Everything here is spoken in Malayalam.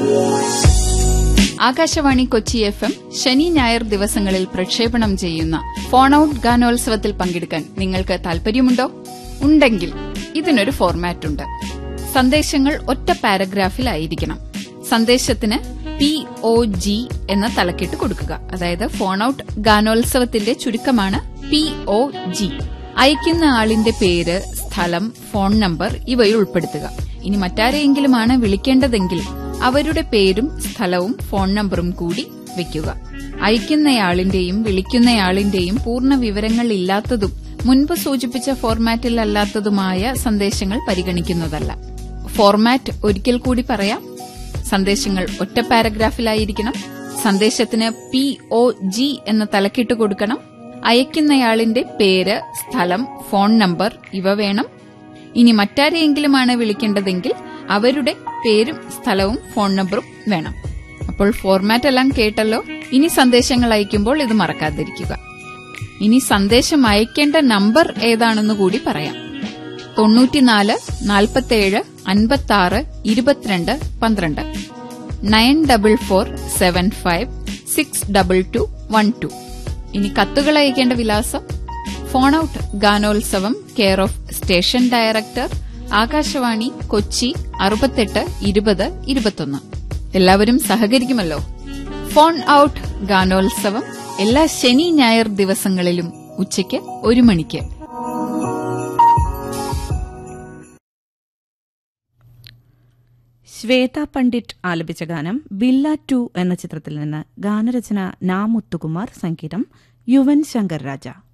ആകാശവാണി കൊച്ചി എഫ് എം ശനി ഞായർ ദിവസങ്ങളിൽ പ്രക്ഷേപണം ചെയ്യുന്ന ഫോൺ ഔട്ട് ഗാനോത്സവത്തിൽ പങ്കെടുക്കാൻ നിങ്ങൾക്ക് താൽപര്യമുണ്ടോ ഉണ്ടെങ്കിൽ ഇതിനൊരു ഫോർമാറ്റ് ഉണ്ട് സന്ദേശങ്ങൾ ഒറ്റ പാരഗ്രാഫിലായിരിക്കണം സന്ദേശത്തിന് പി ഒ ജി എന്ന തലക്കെട്ട് കൊടുക്കുക അതായത് ഫോൺ ഔട്ട് ഗാനോത്സവത്തിന്റെ ചുരുക്കമാണ് പി ഒ ജി അയക്കുന്ന ആളിന്റെ പേര് സ്ഥലം ഫോൺ നമ്പർ ഇവയിൽ ഉൾപ്പെടുത്തുക ഇനി മറ്റാരെയെങ്കിലുമാണ് വിളിക്കേണ്ടതെങ്കിൽ അവരുടെ പേരും സ്ഥലവും ഫോൺ നമ്പറും കൂടി വെക്കുക അയക്കുന്നയാളിന്റെയും വിളിക്കുന്നയാളിന്റെയും പൂർണ്ണ വിവരങ്ങൾ ഇല്ലാത്തതും മുൻപ് സൂചിപ്പിച്ച ഫോർമാറ്റിൽ അല്ലാത്തതുമായ സന്ദേശങ്ങൾ പരിഗണിക്കുന്നതല്ല ഫോർമാറ്റ് ഒരിക്കൽ കൂടി പറയാം സന്ദേശങ്ങൾ ഒറ്റ പാരഗ്രാഫിലായിരിക്കണം സന്ദേശത്തിന് പി ഒ ജി എന്ന തലക്കിട്ട് കൊടുക്കണം അയക്കുന്നയാളിന്റെ പേര് സ്ഥലം ഫോൺ നമ്പർ ഇവ വേണം ഇനി മറ്റാരെയെങ്കിലുമാണ് വിളിക്കേണ്ടതെങ്കിൽ അവരുടെ പേരും സ്ഥലവും ഫോൺ നമ്പറും വേണം അപ്പോൾ ഫോർമാറ്റ് എല്ലാം കേട്ടല്ലോ ഇനി സന്ദേശങ്ങൾ അയക്കുമ്പോൾ ഇത് മറക്കാതിരിക്കുക ഇനി സന്ദേശം അയക്കേണ്ട നമ്പർ ഏതാണെന്ന് കൂടി പറയാം തൊണ്ണൂറ്റിനാല് നാൽപ്പത്തേഴ് അൻപത്തി ഇരുപത്തിരണ്ട് പന്ത്രണ്ട് nine double four seven five six double two one two ഇനി കത്തുകൾ അയക്കേണ്ട വിലാസം ഫോൺ ഔട്ട് ഗാനോത്സവം care of station director Akashvani Kochi അറുപത്തെട്ട് ഇരുപത് ഇരുപത്തൊന്ന് എല്ലാവരും സഹകരിക്കുമല്ലോ ഫോൺ ഔട്ട് ഗാനോത്സവം എല്ലാ ശനി ഞായർ ദിവസങ്ങളിലും ഉച്ചയ്ക്ക് ഒരു മണിക്ക് ശ്വേത പണ്ഡിറ്റ് ആലപിച്ച ഗാനം ബില്ല ടു എന്ന ചിത്രത്തിൽ നിന്ന് ഗാനരചന നാ മുത്തുകുമാർ സംഗീതം യുവൻ ശങ്കർ രാജ